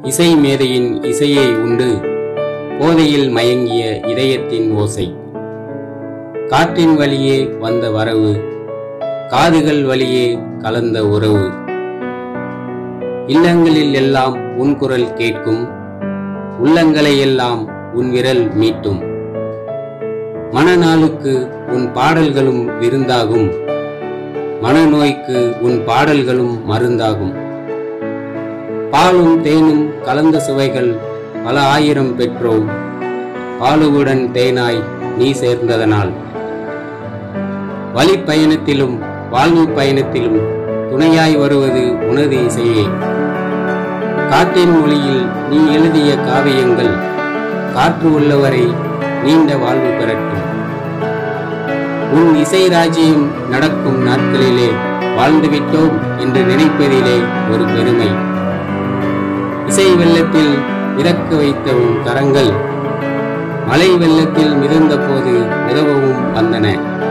இசை மேதையின் இசையை உண்டு போதையில் மயங்கிய இதயத்தின் ஓசை காற்றின் வழியே வந்த வரவு காதுகள் வழியே கலந்த உறவு இல்லங்களில் எல்லாம் உன் குரல் கேட்கும் உள்ளங்களை எல்லாம் உன் விரல் மீட்டும் மனநாளுக்கு உன் பாடல்களும் விருந்தாகும் மனநோய்க்கு உன் பாடல்களும் மருந்தாகும் பாலும் தேனும் கலந்த சுவைகள் பல ஆயிரம் பெற்றோம் பாலுவுடன் தேனாய் நீ சேர்ந்ததனால் வழி பயணத்திலும் வாழ்வு பயணத்திலும் துணையாய் வருவது உனது இசையே காற்றின் மொழியில் நீ எழுதிய காவியங்கள் காற்று உள்ளவரை நீண்ட வாழ்வு பெறட்டும் உன் இசை ராஜ்யம் நடக்கும் நாட்களிலே வாழ்ந்துவிட்டோம் என்று நினைப்பதிலே ஒரு பெருமை இசை வெள்ளத்தில் மிதக்க வைத்த உன் கரங்கள் மழை வெள்ளத்தில் மிதந்த போது உதவவும் வந்தன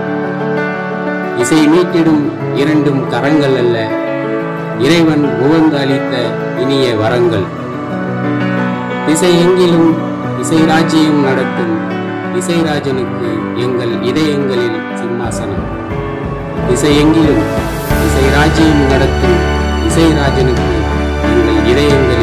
இசை மீட்டிடும் இரண்டும் கரங்கள் அல்ல இறைவன் உவந்து அளித்த இனிய வரங்கள் திசை எங்கிலும் இசை ராஜ்யம் நடத்தும் இசைராஜனுக்கு எங்கள் இதயங்களில் சிம்மாசனம் திசை எங்கிலும் இசை ராஜ்யம் நடத்தும் இசைராஜனுக்கு எங்கள் இதயங்களில்